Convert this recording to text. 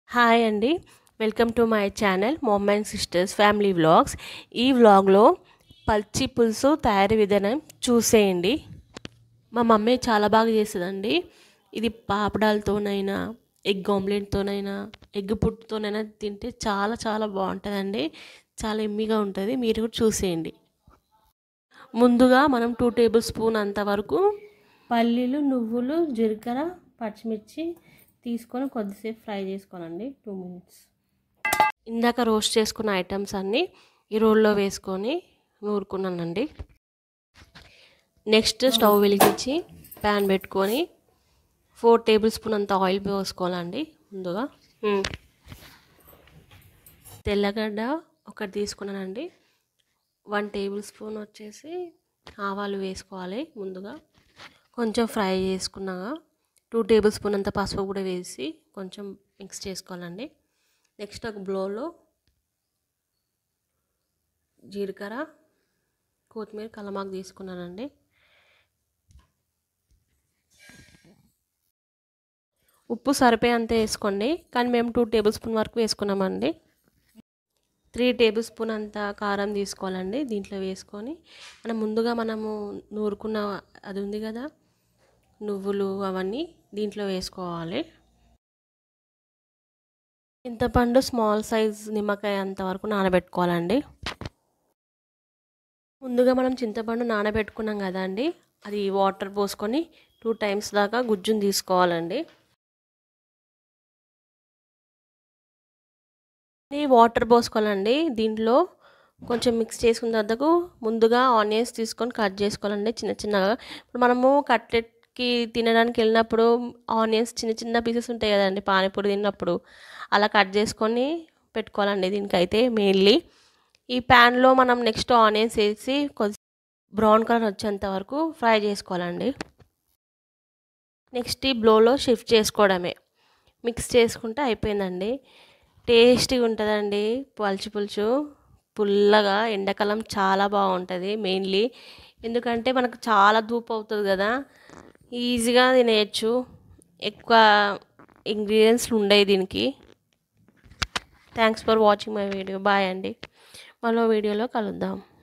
hi అండి welcome to my channel mom and sisters family vlogs ఈ వ్లాగ్లో పచ్చి పులుసు తయారీ విధానం చూసేయండి మా మమ్మీ చాలా బాగా చేస్తుందండి ఇది పాపడాలతోనైనా ఎగ్ ఆమ్లెట్తోనైనా ఎగ్ పుట్టుతోనైనా తింటే చాలా చాలా బాగుంటుందండి చాలా ఎమ్మిగా ఉంటుంది మీరు కూడా చూసేయండి ముందుగా మనం టూ టేబుల్ స్పూన్ అంతవరకు పల్లీలు నువ్వులు జీలకర్ర పచ్చిమిర్చి తీసుకొని కొద్దిసేపు ఫ్రై చేసుకోవాలండి టూ మినిట్స్ ఇందాక రోస్ట్ చేసుకున్న ఐటమ్స్ అన్నీ ఈ రోల్లో వేసుకొని నూరుకున్నానండి నెక్స్ట్ స్టవ్ వెలిగించి ప్యాన్ పెట్టుకొని ఫోర్ టేబుల్ స్పూన్ అంత ఆయిల్ పోసుకోవాలండి ముందుగా తెల్లగడ్డ ఒకటి తీసుకున్నానండి వన్ టేబుల్ స్పూన్ వచ్చేసి ఆవాలు వేసుకోవాలి ముందుగా కొంచెం ఫ్రై చేసుకున్నాక టూ టేబుల్ స్పూన్ అంత పసుపు కూడా వేసి కొంచెం మిక్స్ చేసుకోవాలండి నెక్స్ట్ ఒక బ్లోలో జీలకర్ర కొత్తిమీర కలమాకు తీసుకున్నానండి ఉప్పు సరిపోయేంత వేసుకోండి కానీ మేము టూ టేబుల్ స్పూన్ వరకు వేసుకున్నామండి త్రీ టేబుల్ స్పూన్ అంత కారం తీసుకోవాలండి దీంట్లో వేసుకొని మనం ముందుగా మనము నూరుకున్న అది ఉంది కదా నువ్వులు అవన్నీ దీంట్లో వేసుకోవాలి చింతపండు స్మాల్ సైజ్ నిమ్మకాయ అంతవరకు నానబెట్టుకోవాలండి ముందుగా మనం చింతపండు నానబెట్టుకున్నాం కదా అండి అది వాటర్ పోసుకొని టూ టైమ్స్ దాకా గుజ్జును తీసుకోవాలండి వాటర్ పోసుకోవాలండి దీంట్లో కొంచెం మిక్స్ చేసుకున్న తర్వాతకు ముందుగా ఆనియన్స్ తీసుకొని కట్ చేసుకోవాలండి చిన్న చిన్నగా ఇప్పుడు మనము కట్లెట్కి తినడానికి వెళ్ళినప్పుడు ఆనియన్స్ చిన్న చిన్న పీసెస్ ఉంటాయి కదండి పానీపూరి తిన్నప్పుడు అలా కట్ చేసుకొని పెట్టుకోవాలండి దీనికైతే మెయిన్లీ ఈ ప్యాన్లో మనం నెక్స్ట్ ఆనియన్స్ వేసి కొద్ది బ్రౌన్ కలర్ వచ్చేంత వరకు ఫ్రై చేసుకోవాలండి నెక్స్ట్ ఈ బ్లోలో షిఫ్ట్ చేసుకోవడమే మిక్స్ చేసుకుంటే అయిపోయిందండి టేస్టీగా ఉంటుందండి పలుచు పులుసు పుల్లగా ఎండాకాలం చాలా బాగుంటుంది మెయిన్లీ ఎందుకంటే మనకు చాలా ధూపు అవుతుంది కదా ఈజీగా తినేయచ్చు ఎక్కువ ఇంగ్రీడియంట్స్ ఉండవు దీనికి thanks for watching my video bye అండి మరో వీడియోలో కలుద్దాం